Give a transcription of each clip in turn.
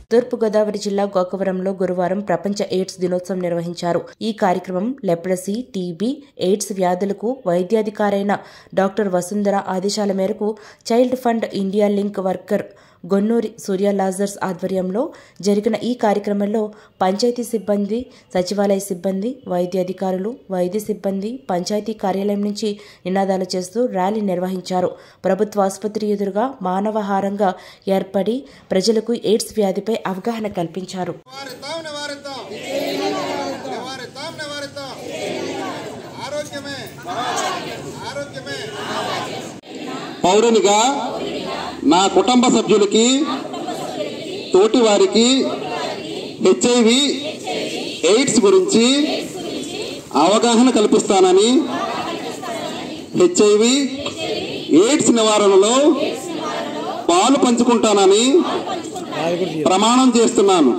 తూర్పుగోదావరి జిల్లా గోకవరంలో గురువారం ప్రపంచ ఎయిడ్స్ దినోత్సవం నిర్వహించారు ఈ కార్యక్రమం లెప్రసీ టీబీ ఎయిడ్స్ వ్యాధులకు వైద్యాధికారైన డాక్టర్ వసుంధర ఆదేశాల మేరకు child fund India link worker Gonnuri Surya Lazarus ఆధ్వర్యంలో జరిగిన ఈ కార్యక్రమంలో పంచాయతీ సిబ్బంది సచివాలయ సిబ్బంది వైద్య అధికారులు వైద్య సిబ్బంది పంచాయతీ కార్యాలయం నుంచి నినాదాలు చేస్తూ ర్యాలీ నిర్వహించారు ప్రభుత్వ ఆసుపత్రి ఎదురుగా మానవహారంగా ఏర్పడి ప్రజలకు ఎయిడ్స్ వ్యాధిపై అవగాహన కల్పించారు నివారిద్దాం నివారిద్దాం నివారిద్దాం నివారిద్దాం ఆరోగ్యమే ఆరోగ్యమే పౌరునిగా నా కుటుంబ సభ్యులకి తోటి వారికి హెచ్ఐవి ఎయిడ్స్ గురించి అవగాహన కల్పిస్తానని హెచ్ఐవి ఎయిడ్స్ నివారణలో పాలు పంచుకుంటానని ప్రమాణం చేస్తున్నాను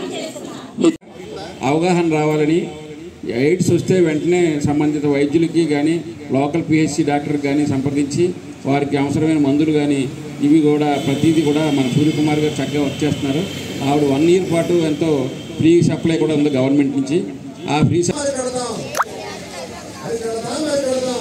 అవగాహన రావాలని ఎయిడ్స్ వస్తే వెంటనే సంబంధిత వైద్యులకి కానీ లోకల్ పిహెచ్సి డాక్టర్ కానీ సంప్రదించి వారికి అవసరమైన మందులు కానీ ఇవి కూడా ప్రతిదీ కూడా మన సూర్యకుమార్ గారు చక్కగా వర్క్ చేస్తున్నారు ఆవిడ వన్ ఇయర్ పాటు ఎంతో ఫ్రీ సప్లై కూడా ఉంది గవర్నమెంట్ నుంచి ఆ ఫ్రీ సప్లై అరికడదాం అరికడదాం అరికడదాం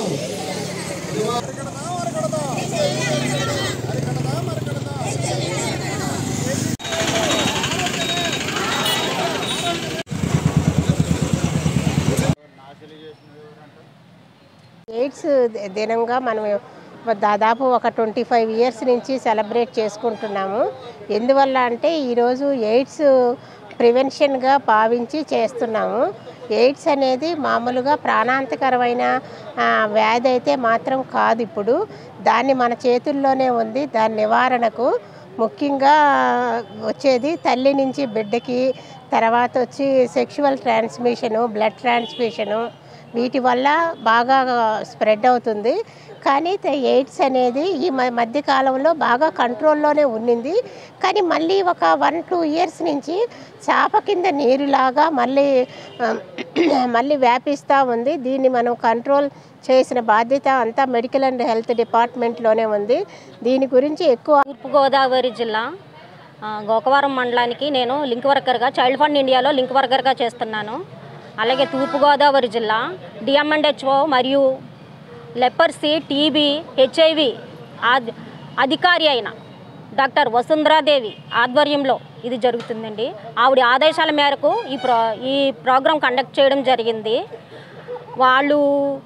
ఎయిడ్స్ దినంగా మనం దాదాపు ఒక ట్వంటీ ఫైవ్ ఇయర్స్ నుంచి సెలబ్రేట్ చేసుకుంటున్నాము ఎందువల్ల అంటే ఈరోజు ఎయిడ్స్ ప్రివెన్షన్గా భావించి చేస్తున్నాము ఎయిడ్స్ అనేది మామూలుగా ప్రాణాంతకరమైన ఆ, వ్యాధి అయితే మాత్రం కాదు ఇప్పుడు దాన్ని మన చేతుల్లోనే ఉంది దాని నివారణకు ముఖ్యంగా వచ్చేది తల్లి నుంచి బిడ్డకి తర్వాత వచ్చి సెక్షువల్ ట్రాన్స్మిషను బ్లడ్ ట్రాన్స్మిషను వీటి వల్ల బాగా స్ప్రెడ్ అవుతుంది కానీ త- ఎయిడ్స్ అనేది ఈ మ- మధ్య కాలంలో బాగా కంట్రోల్లోనే ఉన్నింది కానీ మళ్ళీ ఒక వన్ టూ ఇయర్స్ నుంచి చాప కింద నీరులాగా మళ్ళీ ఆ, మళ్ళీ వ్యాపిస్తూ ఉంది దీన్ని మనం కంట్రోల్ చేసిన బాధ్యత అంతా మెడికల్ అండ్ హెల్త్ డిపార్ట్మెంట్లోనే ఉంది దీని గురించి ఎక్కువ తూర్పుగోదావరి జిల్లా ఆ, గోకవరం మండలానికి నేను లింక్ వర్కర్గా చైల్డ్ ఫండ్ ఇండియాలో లింక్ వర్కర్గా చేస్తున్నాను అలాగే తూర్పుగోదావరి జిల్లా డిఎంఎండ్హెచ్ఓ మరియు లెపర్సీ టీబీ హెచ్ఐవి ఆద్ అధికారి అయిన డాక్టర్ వసుంధరాదేవి ఆధ్వర్యంలో ఇది జరుగుతుందండి ఆవిడ ఆదేశాల మేరకు ఈ ప్రో ఈ ప్రోగ్రాం కండక్ట్ చేయడం జరిగింది వాళ్ళు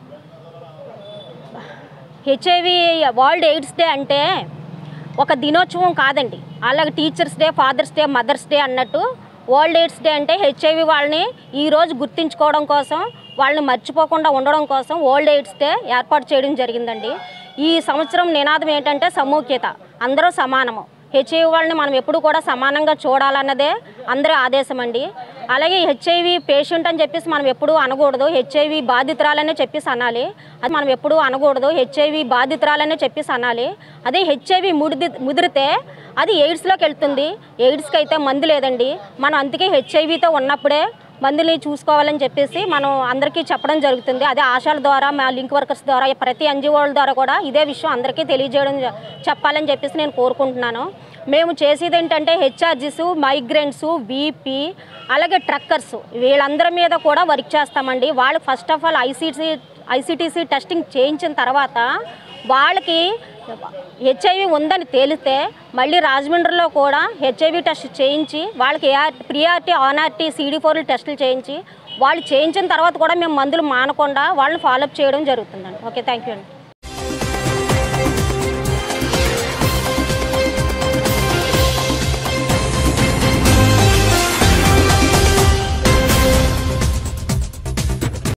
హెచ్ఐవి వరల్డ్ ఎయిడ్స్ డే అంటే ఒక దినోత్సవం కాదండి అలాగే teachers day fathers day mothers day అన్నట్టు వరల్డ్ ఎయిడ్స్ డే అంటే హెచ్ఐవి వాళ్ళని ఈరోజు గుర్తించుకోవడం కోసం వాళ్ళని మర్చిపోకుండా ఉండడం కోసం వరల్డ్ ఎయిడ్స్ డే ఏర్పాటు చేయడం జరిగిందండి ఈ సంవత్సరం నినాదం ఏంటంటే సమూఖ్యత అందరూ సమానము హెచ్ఐవి వాళ్ళని మనం ఎప్పుడు కూడా సమానంగా చూడాలన్నదే అందరి ఆదేశం అండి అలాగే హెచ్ఐవి పేషెంట్ అని చెప్పేసి మనం ఎప్పుడూ అనకూడదు హెచ్ఐవి బాధితురాలనే చెప్పేసి అనాలి అది మనం ఎప్పుడూ అనకూడదు హెచ్ఐవి బాధితురాలనే చెప్పేసి అనాలి అదే హెచ్ఐవి ముడిది ముదిరితే అది ఎయిడ్స్లోకి వెళ్తుంది ఎయిడ్స్కి అయితే మందు లేదండి మనం అందుకే హెచ్ఐవితో ఉన్నప్పుడే మందుని చూసుకోవాలని చెప్పేసి మనం అందరికీ చెప్పడం జరుగుతుంది అదే ఆశాల ద్వారా మా లింక్ వర్కర్స్ ద్వారా ప్రతి ఎన్జిఓల ద్వారా కూడా ఇదే విషయం అందరికీ తెలియజేయడం జ- చెప్పాలని చెప్పేసి నేను కోరుకుంటున్నాను మేము చేసేది ఏంటంటే హెచ్ఆర్జీస్ మైగ్రెంట్స్ బీపీ అలాగే ట్రక్కర్స్ వీళ్ళందరి మీద కూడా వర్క్ చేస్తామండి వాళ్ళు first of all ICC ICTC testing చేయించిన తర్వాత వాళ్ళకి హెచ్ఐవి ఉందని తేలితే మళ్ళీ రాజమండ్రిలో కూడా హెచ్ఐవి టెస్ట్ చేయించి వాళ్ళకి ఏఆర్ ప్రియారిటీ ఆన్ఆర్టీ సీడీ ఫోర్లు టెస్టులు చేయించి వాళ్ళు చేయించిన తర్వాత కూడా మేము మందులు మానకుండా వాళ్ళని ఫాలోఅప్ చేయడం జరుగుతుందండి ఓకే థ్యాంక్ యూ అండి